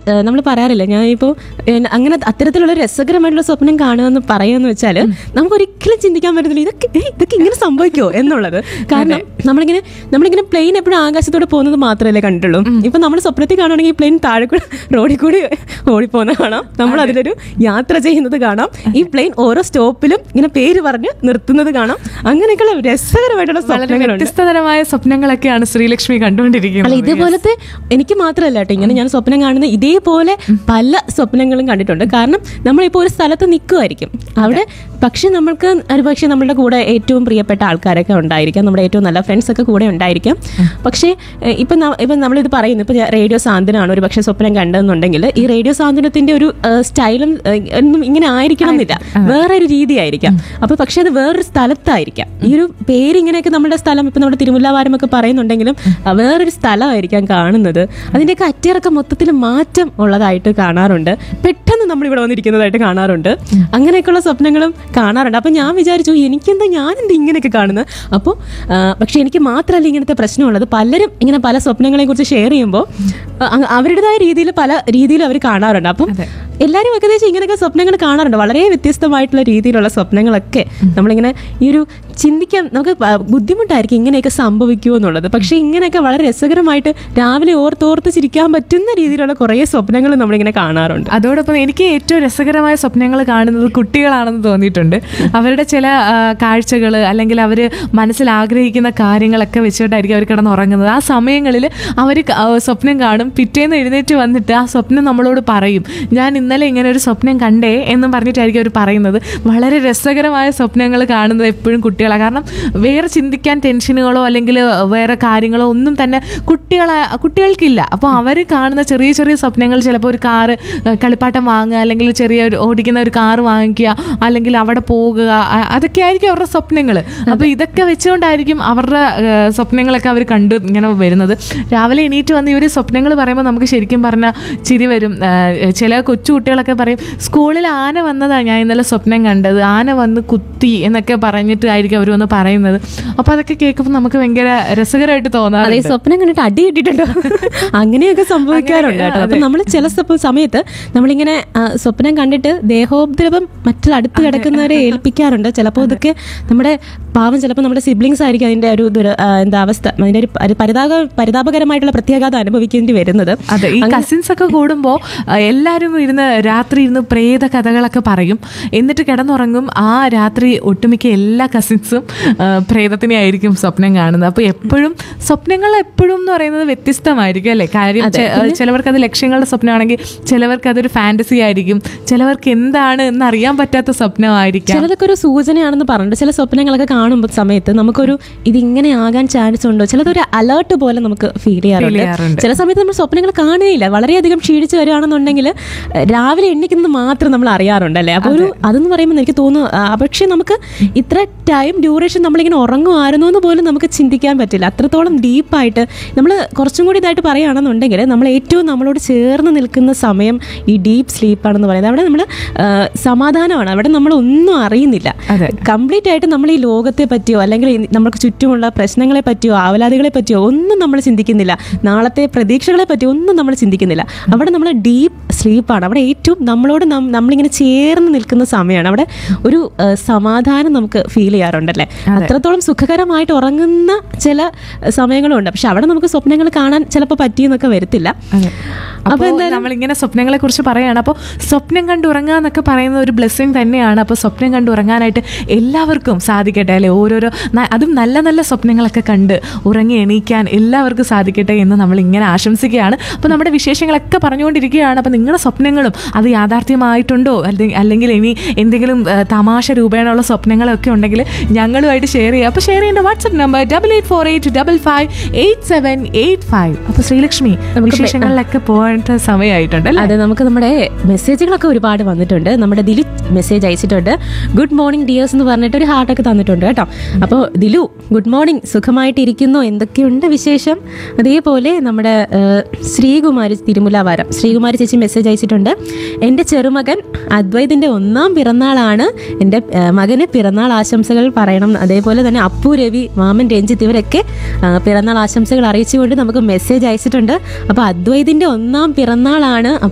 നമ്മൾ പറയാറില്ല ഞാൻ ഇപ്പോൾ അങ്ങനെ അത്തരത്തിലുള്ള രസകരമായിട്ടുള്ള സ്വപ്നം കാണുമെന്ന് പറയാന്ന് വെച്ചാൽ നമുക്ക് ഒരിക്കലും ചിന്തിക്കാൻ പറ്റത്തില്ല ഇതൊക്കെ ഏയ്, ഇതൊക്കെ ഇങ്ങനെ സംഭവിക്കുമോ എന്നുള്ളത് കാരണം നമ്മളിങ്ങനെ നമ്മളിങ്ങനെ പ്ലെയിൻ എപ്പോഴും ആകാശത്തോടെ പോകുന്നത് മാത്രമല്ലേ കണ്ടുള്ളൂ ഇപ്പൊ നമ്മൾ സ്വപ്നത്തിൽ കാണുകയാണെങ്കിൽ പ്ലെയിൻ താഴെ കൂടെ റോഡിൽ കൂടി ഓടിപ്പോകുന്ന കാണാം നമ്മൾ അതിലൊരു യാത്ര ചെയ്യുന്നത് കാണാം ഈ പ്ലെയിൻ ഓരോ സ്റ്റോപ്പിലും ഇങ്ങനെ പേര് പറഞ്ഞ് നിർത്തുന്നത് കാണാം അങ്ങനെയൊക്കെയുള്ള രസകരമായിട്ടുള്ള വളരെ സ്വപ്നങ്ങളുണ്ട് വ്യത്യസ്തതരമായ സ്വപ്നങ്ങളൊക്കെയാണ് ശ്രീലക്ഷ്മി കണ്ടുകൊണ്ടിരിക്കുന്നത് അല്ല ഇതുപോലത്തെ എനിക്ക് മാത്രമല്ല കേട്ടോ ഇങ്ങനെ ഞാൻ സ്വപ്നം കാണുന്ന ഇതേപോലെ പല സ്വപ്നങ്ങളും കണ്ടിട്ടുണ്ട് കാരണം നമ്മളിപ്പോൾ ഒരു സ്ഥലത്ത് നിൽക്കുമായിരിക്കും അവിടെ പക്ഷെ നമ്മൾക്ക് ഒരുപക്ഷെ നമ്മളുടെ കൂടെ ഏറ്റവും പ്രിയപ്പെട്ട ആൾക്കാരൊക്കെ ഉണ്ടായിരിക്കാം നമ്മുടെ ഏറ്റവും നല്ല ഫ്രണ്ട്സ് ഒക്കെ കൂടെ ഉണ്ടായിരിക്കാം പക്ഷേ ഏഹ്, ഇപ്പം ന- ഇപ്പം നമ്മളിത് പറയുന്നു ഇപ്പം റേഡിയോ സാന്ത്വനാണ് ഒരു പക്ഷേ സ്വപ്നം കണ്ടതെന്നുണ്ടെങ്കിൽ ഈ റേഡിയോ സാന്ത്വനത്തിന്റെ ഒരു ഏഹ്, സ്റ്റൈലും ഏഹ്, ഒന്നും ഇങ്ങനെ ആയിരിക്കണം എന്നില്ല വേറൊരു രീതിയായിരിക്കാം അപ്പൊ പക്ഷെ അത് വേറൊരു സ്ഥലത്തായിരിക്കാം ഈ ഒരു പേര് ഇങ്ങനെയൊക്കെ നമ്മുടെ സ്ഥലം ഇപ്പൊ നമ്മുടെ തിരുമുല്ലാവാരമൊക്കെ പറയുന്നുണ്ടെങ്കിലും ആ, വേറൊരു സ്ഥലമായിരിക്കാം കാണുന്നത് അതിന്റെയൊക്കെ അറ്റിറക്കം മൊത്തത്തിൽ മാറ്റം ഉള്ളതായിട്ട് കാണാറുണ്ട് പെട്ടെന്ന് നമ്മൾ ഇവിടെ വന്നിരിക്കുന്നതായിട്ട് കാണാറുണ്ട് അങ്ങനെയൊക്കെയുള്ള സ്വപ്നങ്ങളും കാണാറുണ്ട് അപ്പൊ ഞാൻ വിചാരിച്ചു എനിക്കെന്താ ഞാനെന്താ ഇങ്ങനെയൊക്കെ കാണുന്നത് അപ്പോൾ പക്ഷെ എനിക്ക് മാത്രമല്ല ഇങ്ങനത്തെ പ്രശ്നമുള്ളത് പലരും ഇങ്ങനെ പല സ്വപ്നങ്ങളെ കുറിച്ച് ഷെയർ ചെയ്യുമ്പോൾ അവരുടേതായ രീതിയിൽ പല രീതിയിൽ അവർ കാണാറുണ്ട് അപ്പം എല്ലാവരും ഏകദേശം ഇങ്ങനെയൊക്കെ സ്വപ്നങ്ങൾ കാണാറുണ്ട് വളരെ വ്യത്യസ്തമായിട്ടുള്ള രീതിയിലുള്ള സ്വപ്നങ്ങളൊക്കെ നമ്മളിങ്ങനെ ഈ ഒരു ചിന്തിക്കാൻ നമുക്ക് പ- ബുദ്ധിമുട്ടായിരിക്കും ഇങ്ങനെയൊക്കെ സംഭവിക്കുമോ എന്നുള്ളത് പക്ഷേ ഇങ്ങനെയൊക്കെ വളരെ രസകരമായിട്ട് രാവിലെ ഓർത്തോർത്ത് ചിരിക്കാൻ പറ്റുന്ന രീതിയിലുള്ള കുറേ സ്വപ്നങ്ങൾ നമ്മളിങ്ങനെ കാണാറുണ്ട് അതോടൊപ്പം എനിക്ക് ഏറ്റവും രസകരമായ സ്വപ്നങ്ങൾ കാണുന്നത് കുട്ടികളാണെന്ന് തോന്നിയിട്ടുണ്ട് അവരുടെ ചില കാഴ്ചകൾ അല്ലെങ്കിൽ അവർ മനസ്സിൽ ആഗ്രഹിക്കുന്ന കാര്യങ്ങളൊക്കെ വെച്ചിട്ടായിരിക്കും അവർ കിടന്ന് ഉറങ്ങുന്നത് ആ സമയങ്ങളിൽ അവർ സ്വപ്നം കാണും പിറ്റേന്ന് എഴുന്നേറ്റ് വന്നിട്ട് ആ സ്വപ്നം നമ്മളോട് പറയും ഞാൻ ഇന്നലെ ഇങ്ങനെ ഒരു സ്വപ്നം കണ്ടേ എന്നും പറഞ്ഞിട്ടായിരിക്കും അവർ പറയുന്നത് വളരെ രസകരമായ സ്വപ്നങ്ങൾ കാണുന്നത് എപ്പോഴും കുട്ടികളാണ് കാരണം വേറെ ചിന്തിക്കാൻ ടെൻഷനുകളോ അല്ലെങ്കിൽ വേറെ കാര്യങ്ങളോ ഒന്നും തന്നെ കുട്ടികളെ കുട്ടികൾക്കില്ല അപ്പോൾ അവർ കാണുന്ന ചെറിയ ചെറിയ സ്വപ്നങ്ങൾ ചിലപ്പോൾ ഒരു കാറ് ഏഹ്, കളിപ്പാട്ടം വാങ്ങുക അല്ലെങ്കിൽ ചെറിയ ഒരു ഓടിക്കുന്ന ഒരു കാറ് വാങ്ങിക്കുക അല്ലെങ്കിൽ അവിടെ പോകുക അ- അതൊക്കെ ആയിരിക്കും അവരുടെ സ്വപ്നങ്ങൾ അപ്പോൾ ഇതൊക്കെ വെച്ചുകൊണ്ടായിരിക്കും അവരുടെ ഏഹ്, സ്വപ്നങ്ങളൊക്കെ അവർ കണ്ട് ഇങ്ങനെ വരുന്നത് രാവിലെ എണീറ്റ് വന്ന് ഇവർ സ്വപ്നങ്ങൾ പറയുമ്പോൾ നമുക്ക് ശരിക്കും പറഞ്ഞാൽ ചിരി വരും ഏഹ്, ചില കൊച്ചു കുട്ടികളൊക്കെ പറയും സ്കൂളിൽ ആന വന്നതാണ് ഞാൻ ഇന്നലെ സ്വപ്നം കണ്ടത് ആന വന്ന് കുത്തി എന്നൊക്കെ പറഞ്ഞിട്ട് ആയിരിക്കും അവർ വന്ന് പറയുന്നത് അപ്പോൾ അതൊക്കെ കേൾക്കുമ്പോൾ നമുക്ക് ഭയങ്കര രസകരമായിട്ട് അതെ തോന്നാറുണ്ട് സ്വപ്നം കണ്ടിട്ട് അടി കിട്ടിയിട്ടുണ്ടോ അങ്ങനെയൊക്കെ സംഭവിക്കാറുണ്ട് കേട്ടോ അപ്പൊ നമ്മൾ ചില സ്വപ്ന സമയത്ത് നമ്മളിങ്ങനെ ആ, സ്വപ്നം കണ്ടിട്ട് ദേഹോപദ്രവം മറ്റുള്ള അടുത്ത് കിടക്കുന്നവരെ ഏൽപ്പിക്കാറുണ്ട് ചിലപ്പോൾ ഇതൊക്കെ നമ്മുടെ പാവം ചിലപ്പോൾ നമ്മുടെ സിബ്ലിങ്സ് ആയിരിക്കും അതിന്റെ ഒരു ദുര ആ, എന്താ അവസ്ഥ അതിന്റെ ഒരു പരി- പരിതാപ പരിതാപകരമായിട്ടുള്ള പ്രത്യാഘാതം അനുഭവിക്കേണ്ടി വരുന്നത് അതെ ഈ കസിൻസ് ഒക്കെ കൂടുമ്പോൾ എല്ലാവരും ഇരുന്ന് രാത്രി ഇരുന്ന് പ്രേത കഥകളൊക്കെ പറയും എന്നിട്ട് കിടന്നുറങ്ങും ആ രാത്രി ഒട്ടുമിക്ക എല്ലാ കസിൻസും പ്രേതത്തിനെ ആയിരിക്കും സ്വപ്നം കാണുന്നത് അപ്പോൾ എപ്പോഴും സ്വപ്നങ്ങൾ എപ്പോഴും എന്ന് പറയുന്നത് വ്യത്യസ്തമായിരിക്കും അല്ലേ കാര്യം ചെ- ചിലവർക്ക് അത് ലക്ഷ്യങ്ങളുടെ സ്വപ്നമാണെങ്കിൽ ചിലവർക്ക് അതൊരു ഫാന്റസി ആയിരിക്കും ചിലവർക്ക് എന്താണ് എന്ന് അറിയാൻ പറ്റാത്ത സ്വപ്നമായിരിക്കാം ചിലതൊക്കെ ഒരു സൂചനയാണെന്ന് പറഞ്ഞിട്ട് ചില സ്വപ്നങ്ങളൊക്കെ കാണുമ്പോൾ സമയത്ത് നമുക്കൊരു ഇതിങ്ങനെ ആകാൻ ചാൻസ് ഉണ്ടോ ചിലതൊരു അലേർട്ട് പോലെ നമുക്ക് ഫീൽ ചെയ്യാറുണ്ട് ചെയ്യാറുണ്ട്. ചില സമയത്ത് നമ്മൾ സ്വപ്നങ്ങൾ കാണുകയില്ല വളരെയധികം ക്ഷീണിച്ച് വരികയാണെന്നുണ്ടെങ്കിൽ ഏഹ്, രാവിലെ എണ്ണിക്കുന്നത് മാത്രം നമ്മൾ അറിയാറുണ്ട് അല്ലേ അപ്പോൾ ഒരു അതെന്ന് പറയുമ്പോൾ എനിക്ക് തോന്നുന്നു ആ, പക്ഷേ നമുക്ക് ഇത്ര ടൈം ഡ്യൂറേഷൻ നമ്മളിങ്ങനെ ഉറങ്ങുമായിരുന്നു എന്ന് പോലും നമുക്ക് ചിന്തിക്കാൻ പറ്റില്ല അത്രത്തോളം ഡീപ്പായിട്ട് നമ്മൾ കുറച്ചും കൂടി ഇതായിട്ട് പറയുകയാണെന്നുണ്ടെങ്കിൽ നമ്മൾ ഏറ്റവും നമ്മളോട് ചേർന്ന് നിൽക്കുന്ന സമയം ഈ ഡീപ്പ് സ്ലീപ്പാണെന്ന് പറയുന്നത് അവിടെ നമ്മൾ സമാധാനമാണ് അവിടെ നമ്മൾ ഒന്നും അറിയുന്നില്ല അതെ. കംപ്ലീറ്റ് ആയിട്ട് നമ്മൾ ഈ ലോകത്തെ പറ്റിയോ അല്ലെങ്കിൽ ഈ നമുക്ക് ചുറ്റുമുള്ള പ്രശ്നങ്ങളെ പറ്റിയോ ആവലാതികളെ പറ്റിയോ ഒന്നും നമ്മൾ ചിന്തിക്കുന്നില്ല നാളത്തെ പ്രതീക്ഷകളെ പറ്റിയോ ഒന്നും നമ്മൾ ചിന്തിക്കുന്നില്ല അവിടെ നമ്മൾ ഡീപ്പ് സ്ലീപ്പാണ് അവിടെ ഏറ്റവും നമ്മളോട് നം- നമ്മളിങ്ങനെ ചേർന്ന് നിൽക്കുന്ന സമയമാണ് അവിടെ ഒരു ആ, സമാധാനം നമുക്ക് ഫീൽ ചെയ്യാറുണ്ടല്ലേ അത്രത്തോളം സുഖകരമായിട്ട് ഉറങ്ങുന്ന ചില സമയങ്ങളുണ്ട് പക്ഷെ അവിടെ നമുക്ക് സ്വപ്നങ്ങൾ കാണാൻ ചിലപ്പോൾ പറ്റിയെന്നൊക്കെ വരത്തില്ല അപ്പോൾ നമ്മൾ ഇങ്ങനെ സ്വപ്നങ്ങളെ കുറിച്ച് പറയുകയാണ് അപ്പോൾ സ്വപ്നം കണ്ട് ഉറങ്ങുക എന്നൊക്കെ പറയുന്നത് ഒരു ബ്ലെസ്സിങ് തന്നെയാണ് അപ്പോൾ സ്വപ്നം കണ്ട് ഉറങ്ങാനായിട്ട് എല്ലാവർക്കും സാധിക്കട്ടെ അല്ലെ ഓരോരോ ന- അതും നല്ല നല്ല സ്വപ്നങ്ങളൊക്കെ കണ്ട് ഉറങ്ങി എണീക്കാൻ എല്ലാവർക്കും സാധിക്കട്ടെ എന്ന് നമ്മൾ ഇങ്ങനെ ആശംസിക്കുകയാണ് അപ്പോൾ നമ്മുടെ വിശേഷങ്ങളൊക്കെ പറഞ്ഞുകൊണ്ടിരിക്കുകയാണ് അപ്പോൾ നിങ്ങളുടെ സ്വപ്നങ്ങളും അത് യാഥാർത്ഥ്യമായിട്ടുണ്ടോ അല്ലെങ്കിൽ അല്ലെങ്കിൽ ഇനി എന്തെങ്കിലും ആ, തമാശ രൂപേണയുള്ള സ്വപ്നങ്ങളൊക്കെ ഉണ്ടെങ്കിൽ ഞങ്ങളുമായിട്ട് ഷെയർ ചെയ്യുക അപ്പോൾ ഷെയർ ചെയ്യേണ്ട WhatsApp number double eight four eight double five eight seven eight five അപ്പോൾ ശ്രീലക്ഷ്മി വിശേഷങ്ങളിലൊക്കെ പോകേണ്ട സമയമായിട്ടുണ്ട് അല്ലേ അതെ നമുക്ക് നമ്മുടെ മെസ്സേജുകളൊക്കെ ഒരുപാട് വന്നിട്ടുണ്ട് നമ്മുടെ ദിലു മെസ്സേജ് അയച്ചിട്ടുണ്ട് ഗുഡ് മോർണിംഗ് ഡിയേഴ്സ് എന്ന് പറഞ്ഞിട്ട് ഒരു ഹാർട്ടൊക്കെ തന്നിട്ടുണ്ട് കേട്ടോ അപ്പോൾ ദിലു ഗുഡ് മോർണിംഗ് സുഖമായിട്ടിരിക്കുന്നു എന്തൊക്കെയുണ്ട് വിശേഷം അതേപോലെ നമ്മുടെ ഏഹ്, ശ്രീകുമാരി തിരുമുലാവാരം ശ്രീകുമാരി ചേച്ചി മെസ്സേജ് അയച്ചിട്ടുണ്ട് എൻ്റെ ചെറുമകൻ അദ്വൈതിൻ്റെ ഒന്നാം പിറന്നാളാണ് എൻ്റെ ഏഹ്, മകന് പിറന്നാൾ ആശംസകൾ പറയണം അതേപോലെ തന്നെ അപ്പു രവി മാമൻ രഞ്ജിത്ത് ഇവരൊക്കെ ആ, പിറന്നാൾ ആശംസകൾ അറിയിച്ചുകൊണ്ട് നമുക്ക് മെസ്സേജ് അയച്ചിട്ടുണ്ട് അപ്പോൾ അദ്വൈതിൻ്റെ ഒന്നാം പിറന്നാളാണ്